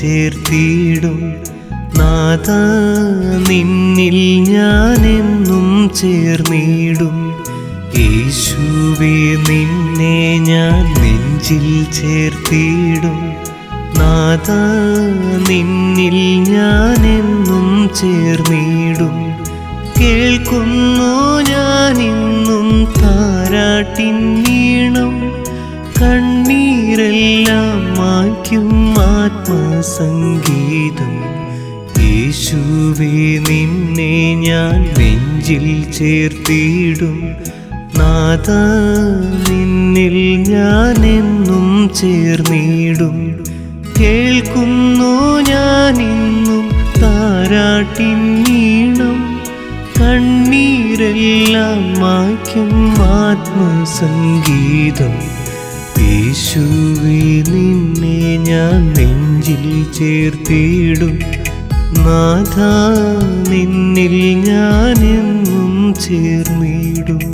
ചേർത്തിടും നാഥ നിന്നിൽ ഞാനെന്നും ചേർന്നിടും യേശുവേ നിന്നെ ഞാൻ നെഞ്ചിൽ ചേർത്തിടും നാഥ നിന്നിൽ ഞാനെന്നും ചേർന്നിടും കേൾക്കുന്നു ഞാനിന്നും താരാട്ടിൻ ഈണം കണ്ണീരെല്ലാം മായ്ക്കും ആത്മസംഗീതം യേശുവേ നിന്നെ ഞാൻ നെഞ്ചിൽ ചേർത്തിടും നാഥ നിന്നിൽ ഞാനെന്നും ചേർന്നിടും കേൾക്കുന്നു ഞാനിന്നും താരാട്ടിൻ ഈണം കണ്ണീരെല്ലാം മായ്ക്കും ആത്മസംഗീതം യേശുവേ നിന്നെ ഞാൻ നെഞ്ചിൽ ചേർത്തിടും നാഥ നിന്നിൽ ഞാനെന്നും ചേർന്നിടും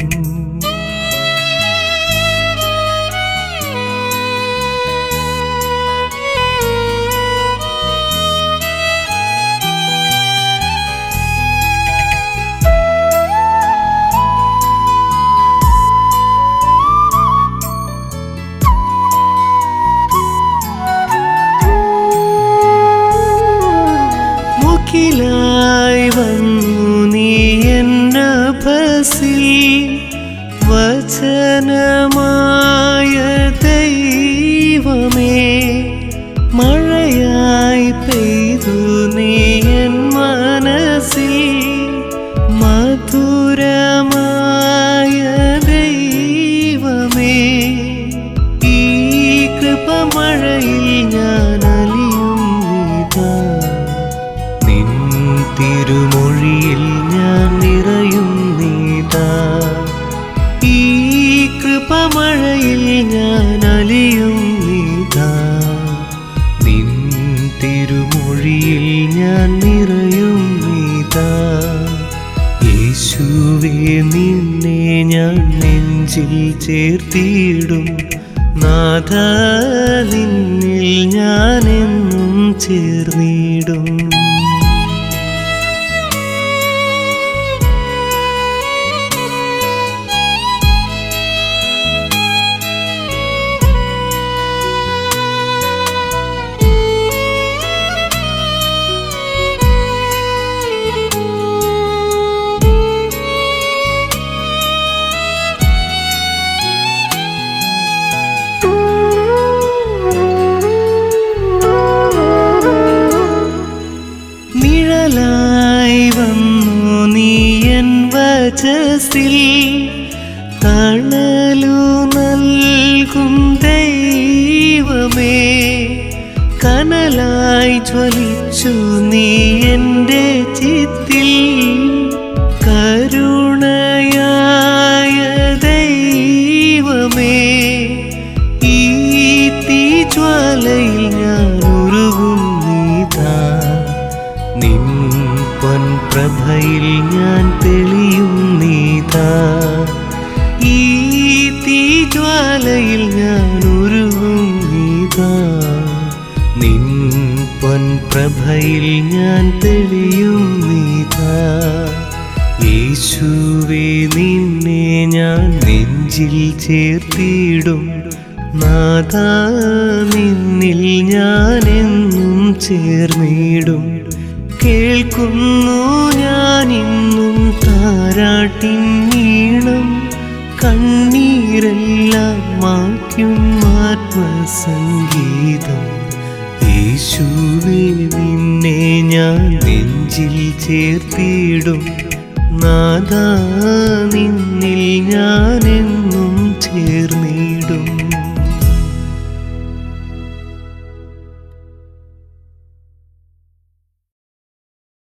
മുഖിലായി വന്നു നീ എന്ന ബസിൽ വചനമായ ദൈവമേ മഴയായി പെയ്തു നീ എൻ മനസ്സിൽ മധുരമായ ദൈവമേ ഈ കൃപമഴയിൽ ഞാൻ അലിയും നീതാ നിൻ തിരുമൊഴിയിൽ ഞാൻ നിറയും നീതാ ഈ കൃപമഴയിൽ ഞാൻ അലിയും നീതാ നിൻ തിരുമൊഴിയിൽ ഞാൻ നിറയും നീതാ യേശുവേ നിന്നെ ഞാൻ നെഞ്ചിൽ ചേർത്തിടും നാഥ നിന്നിൽ ഞാനെന്നും ചേർന്നിടും നിഴലായി വന്നു നീ എൻ വചസിൽ തണലു നൽകും ദൈവമേ കനലായി ജ്വലിച്ചു നീ എൻ്റെ ചിത്തിൽ കരുണയായ ദൈവമേ ഈ തീജ്വാലയിൽ ഞാൻ ഉരുകും നീതാ നിൻ പൊൻപ്രഭയിൽ ഞാൻ തെളിയും നീതാ ഈ തീജ്വാലയിൽ ഞാൻ ഉരുകും നീതാ നിൻ പൊൻപ്രഭയിൽ ഞാൻ തെളിയും നീതാ യേശുവേ നിന്നെ ഞാൻ നെഞ്ചിൽ ചേർത്തിടും നാഥ നിന്നിൽ ഞാനെന്നും ചേർന്നിടും കേൾക്കുന്നു ഞാനിന്നും താരാട്ടിൻ ഈണം കണ്ണീരെല്ലാം മായ്ക്കും ആത്മസംഗീതം യേശുവേ നിന്നെ ഞാൻ നെഞ്ചിൽ ചേർത്തിടും നാദാ നിന്നിൽ ഞാനെന്നും